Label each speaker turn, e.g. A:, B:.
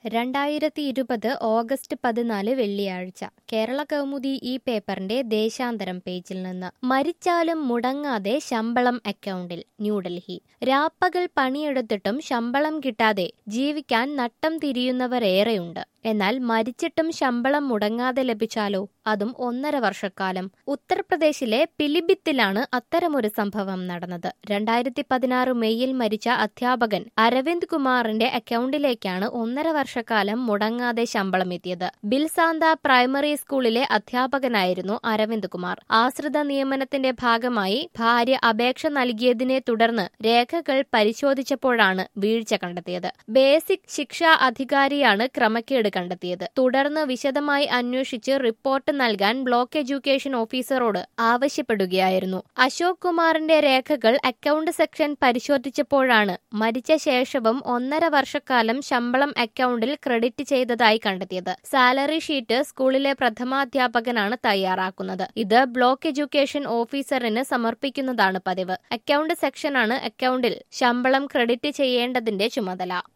A: രണ്ടായിരത്തി ഇരുപത് ഓഗസ്റ്റ് പതിനാല് വെള്ളിയാഴ്ച കേരള കൗമുദി ഈ പേപ്പറിന്റെ ദേശാന്തരം പേജിൽ നിന്ന് മരിച്ചാലും മുടങ്ങാതെ ശമ്പളം അക്കൗണ്ടിൽ ന്യൂഡൽഹി രാപ്പകൽ പണിയെടുത്തിട്ടും ശമ്പളം കിട്ടാതെ ജീവിക്കാൻ നട്ടം തിരിയുന്നവരേറെയുണ്ട് എന്നാൽ മരിച്ചിട്ടും ശമ്പളം മുടങ്ങാതെ ലഭിച്ചാലോ അതും ഒന്നര വർഷക്കാലം ഉത്തർപ്രദേശിലെ പിലിഭിത്തിലാണ് അത്തരമൊരു സംഭവം നടന്നത് രണ്ടായിരത്തി പതിനാറ് മെയ്യിൽ മരിച്ച അധ്യാപകൻ അരവിന്ദ് കുമാറിന്റെ അക്കൗണ്ടിലേക്കാണ് ഒന്നര വർഷക്കാലം മുടങ്ങാതെ ശമ്പളം എത്തിയത് ബിൽസാന്ത പ്രൈമറി സ്കൂളിലെ അധ്യാപകനായിരുന്നു അരവിന്ദ് കുമാർ ആശ്രിത നിയമനത്തിന്റെ ഭാഗമായി ഭാര്യ അപേക്ഷ നൽകിയതിനെ തുടർന്ന് രേഖകൾ പരിശോധിച്ചപ്പോഴാണ് വീഴ്ച കണ്ടെത്തിയത് ബേസിക് ശിക്ഷാ അധികാരിയാണ് ക്രമക്കേട് കണ്ടെത്തിയത് തുടർന്ന് വിശദമായി അന്വേഷിച്ച് റിപ്പോർട്ട് നൽകാൻ ബ്ലോക്ക് എഡ്യൂക്കേഷൻ ഓഫീസറോട് ആവശ്യപ്പെടുകയായിരുന്നു അശോക് കുമാറിന്റെ രേഖകൾ അക്കൗണ്ട് സെക്ഷൻ പരിശോധിച്ചപ്പോഴാണ് മരിച്ച ശേഷവും ഒന്നര വർഷക്കാലം ശമ്പളം അക്കൗണ്ടിൽ ക്രെഡിറ്റ് ചെയ്തതായി കണ്ടെത്തിയത് സാലറി ഷീറ്റ് സ്കൂളിലെ പ്രഥമാധ്യാപകനാണ് തയ്യാറാക്കുന്നത് ഇത് ബ്ലോക്ക് എഡ്യൂക്കേഷൻ ഓഫീസറിന് സമർപ്പിക്കുന്നതാണ് പതിവ് അക്കൗണ്ട് സെക്ഷനാണ് അക്കൗണ്ടിൽ ശമ്പളം ക്രെഡിറ്റ് ചെയ്യേണ്ടതിന്റെ ചുമതല